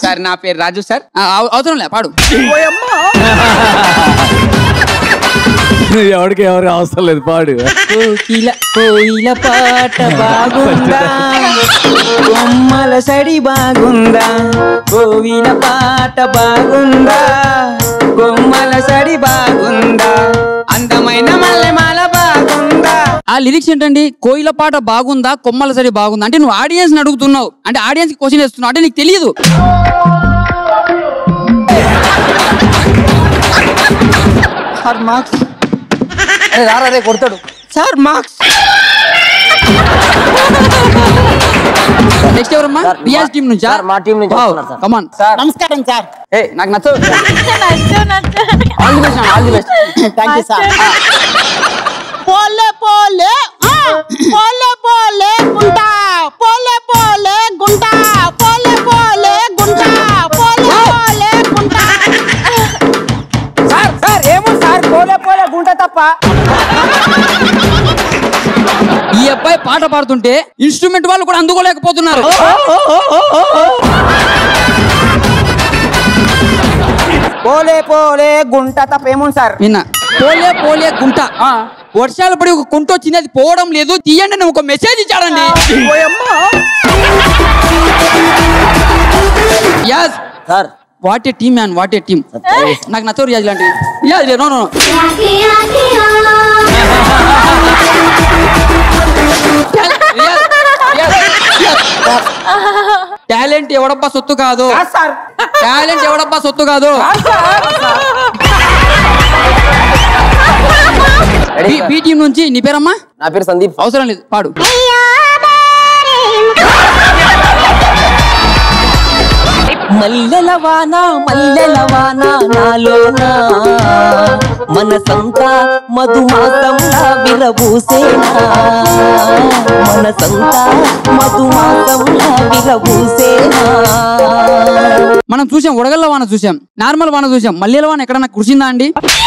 Sir నా పేరు రాజు sir ఆ, అవ- అవసరం లే పాడు ఎవరికి ఎవరు అవసరం లేదు పాడు కోకిల కోయిల పాట బాగుందా బొమ్మల సడి బాగుందా కోవిల పాట బాగుందా బొమ్మల సడి బాగుందా అందమైన మల్లెమాల బాగుందా ఆ లిరిక్స్ ఏంటండి కోయిల పాట బాగుందా కొమ్మల సరి బాగుందా అంటే నువ్వు ఆడియన్స్ అడుగుతున్నావు అంటే ఆడియన్స్ కి క్వశ్చన్ వేస్తున్నావు అంటే నీకు తెలియదు సార్ మార్క్స్ అరే రారా రే కొడతాడు సార్ మార్క్స్ నెక్స్ట్ ఎవరమ్మా రియాజ్ టీం నుంచి సార్, మా team నుంచి వస్తున్నారు సార్. కమాన్ నమస్కారం సార్ ఏ నాకు నచ్చదు నచ్చు నచ్చు all the best all the best thank you sir పోలే పోలే ఆ, పోలే పోలే గుంట పోలే పోలే గుంట పోలే పోలే గుంట పోలే పోలే గుంట సార్ సార్ ఏమో సార్ పోలే పోలే గుంట తప్ప ఈ అబ్బాయి పాట పాడుతుంటే ఇన్స్ట్రుమెంట్ వాళ్ళు కూడా అందుకోలేకపోతున్నారు పోలే పోలే గుంట తప్ప ఏముంది సార్ విన్నా పోలే పోలే గుంట వర్షాలు పడి ఒక కుంట వచ్చింది అది పోవడం లేదు తీయండి అని ఒక మెసేజ్ ఇచ్చాడండి yes sir what a team man what a team నాకు నచ్చవు రియాజ్ లాంటి రియాజ్ నో నో టాలెంట్ ఎవడబ్బా సొత్తు కాదు సార్ టాలెంట్ ఎవడబ్బా సొత్తు కాదు బి- బి టీం నుంచి నీ పేరమ్మా నా పేరు సందీప్ అవసరం లేదు పాడు మల్లెల వాన మల్లెల వాన నాలోన మనసంతా మధుమాసంలా విరబూసేనా మనసంతా మధుమాసంలా విరబూసేనా మనం చూసాం ఉడగల్ల వాన చూసాం నార్మల్ వాన చూసాం మల్లెల వాన ఎక్కడన్నా కురిసిందా అండి